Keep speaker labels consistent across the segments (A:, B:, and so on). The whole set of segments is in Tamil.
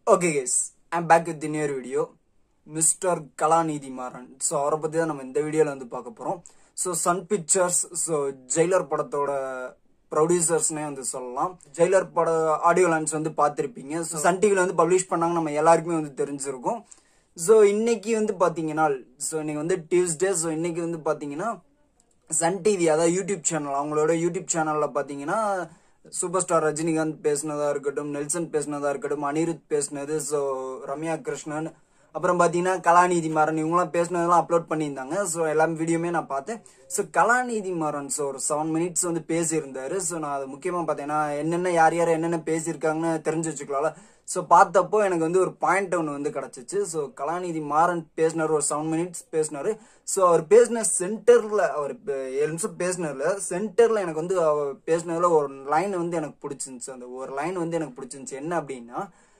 A: okay guys I'm back with இன்னொரு video mister Kalanithi Maran so அவரை பற்றி தான் நம்ம இந்த வீடியோவில் வந்து பார்க்க போகிறோம் so Sun Pictures so Jailer படத்தோட ப்ரொடியூசர்ஸ்னே வந்து சொல்லலாம் ஜெயிலர் பட ஆடியோ லான்ச் வந்து பார்த்துருப்பீங்க ஸோ சன் டிவியில் வந்து பப்ளிஷ் பண்ணாங்க நம்ம எல்லாருக்குமே வந்து தெரிஞ்சிருக்கும் ஸோ இன்னைக்கு வந்து பார்த்தீங்கன்னா ஸோ இன்னைக்கு வந்து டியூஸ்டே ஸோ இன்னைக்கு வந்து பார்த்தீங்கன்னா சன் டிவி அதாவது யூடியூப் சேனல் அவங்களோட யூடியூப் சேனலில் பார்த்தீங்கன்னா சூப்பர் ஸ்டார் ரஜினிகாந்த் பேசினதா இருக்கட்டும் நெல்சன் பேசினதா இருக்கட்டும் அனிருத் பேசினது ஸோ ரம்யா கிருஷ்ணன் அப்புறம் பார்த்தீங்கன்னா கலாநிதி மாறன் இவங்களாம் பேசினதெல்லாம் அப்லோட் பண்ணியிருந்தாங்க ஸோ எல்லா வீடியோமே நான் பார்த்தேன் ஸோ கலாநிதி மாறன் ஸோ ஒரு செவன் மினிட்ஸ் வந்து பேசியிருந்தாரு ஸோ நான் அது முக்கியமாக பார்த்தேன்னா என்னென்ன யார் யார் என்னென்ன பேசியிருக்காங்கன்னு தெரிஞ்சு வச்சுக்கலாம்ல ஸோ பார்த்தப்போ எனக்கு வந்து ஒரு பாயிண்ட் ஒன்று வந்து கிடச்சிச்சு ஸோ கலாநிதி மாறன் பேசினார் ஒரு செவன் மினிட்ஸ் பேசினார் ஸோ அவர் பேசின சென்டரில் அவர் இப்ப ஏழு நிமிஷம் பேசினதுல சென்டரில் எனக்கு வந்து அவர் பேசினதுல ஒரு லைன் வந்து எனக்கு பிடிச்சிருந்துச்சு அந்த ஒரு லைன் வந்து எனக்கு பிடிச்சிருந்துச்சு என்ன அப்படின்னா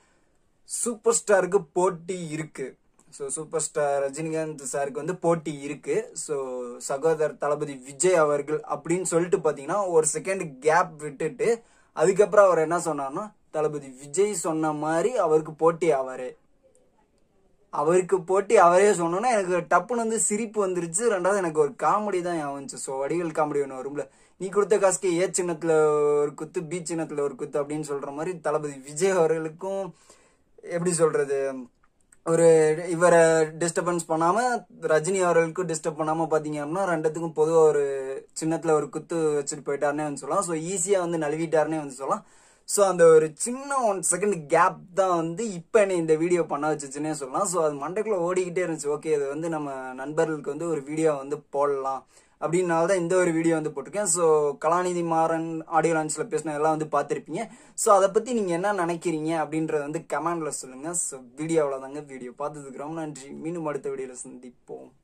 A: சூப்பர் ஸ்டாருக்கு போட்டி இருக்கு ஸோ சூப்பர் ஸ்டார் ரஜினிகாந்த் சாருக்கு வந்து போட்டி இருக்கு ஸோ சகோதரர் தளபதி விஜய் அவர்கள் அப்படின்னு சொல்லிட்டு பார்த்தீங்கன்னா ஒரு செகண்ட் கேப் விட்டுட்டு அதுக்கப்புறம் அவர் என்ன சொன்னார்னா தளபதி விஜய் சொன்ன மாதிரி அவருக்கு போட்டி ஆவாரு அவருக்கு போட்டி அவரே சொன்னோன்னா எனக்கு டப்புன்னு வந்து சிரிப்பு வந்துருச்சு ரெண்டாவது எனக்கு ஒரு காமெடி தான் வந்துச்சு ஸோ வடிகள் காமெடி ஒன்று வரும்ல நீ கொடுத்த காசுக்கு ஏ சின்னத்தில் ஒரு குத்து பி சின்னத்தில் ஒரு குத்து அப்படின்னு சொல்ற மாதிரி தளபதி விஜய் அவர்களுக்கும் எப்படி சொல்றது ஒரு இவரை டிஸ்டர்பன்ஸ் பண்ணாம ரஜினி அவர்களுக்கும் டிஸ்டர்ப் பண்ணாம பாத்தீங்க அப்படின்னா ரெண்டுத்துக்கும் பொதுவாக ஒரு சின்னத்துல ஒரு குத்து வச்சுட்டு போயிட்டாருன்னே வந்து சொல்லலாம் ஸோ ஈஸியா வந்து நழுவிட்டாருன்னே வந்து சொல்லலாம் ஸோ அந்த ஒரு சின்ன ஒன் செகண்ட் கேப் தான் வந்து இப்போ என்னை இந்த வீடியோ பண்ண வச்சுச்சுன்னே சொல்லலாம் ஸோ அது மண்டைக்குள்ள ஓடிக்கிட்டே இருந்துச்சு ஓகே இது வந்து நம்ம நண்பர்களுக்கு வந்து ஒரு வீடியோ வந்து போடலாம் அப்படின்னால தான் இந்த ஒரு வீடியோ வந்து போட்டிருக்கேன் ஸோ கலாநிதி மாறன் ஆடியோ லான்ச்சில் பேசின எல்லாம் வந்து பார்த்துருப்பீங்க ஸோ அதை பற்றி நீங்கள் என்ன நினைக்கிறீங்க அப்படின்றத வந்து கமெண்டில் சொல்லுங்கள் ஸோ வீடியோ அவ்வளோதாங்க வீடியோ பார்த்ததுக்கு ரொம்ப நன்றி மீண்டும் அடுத்த வீடியோவில் சந்திப்போம்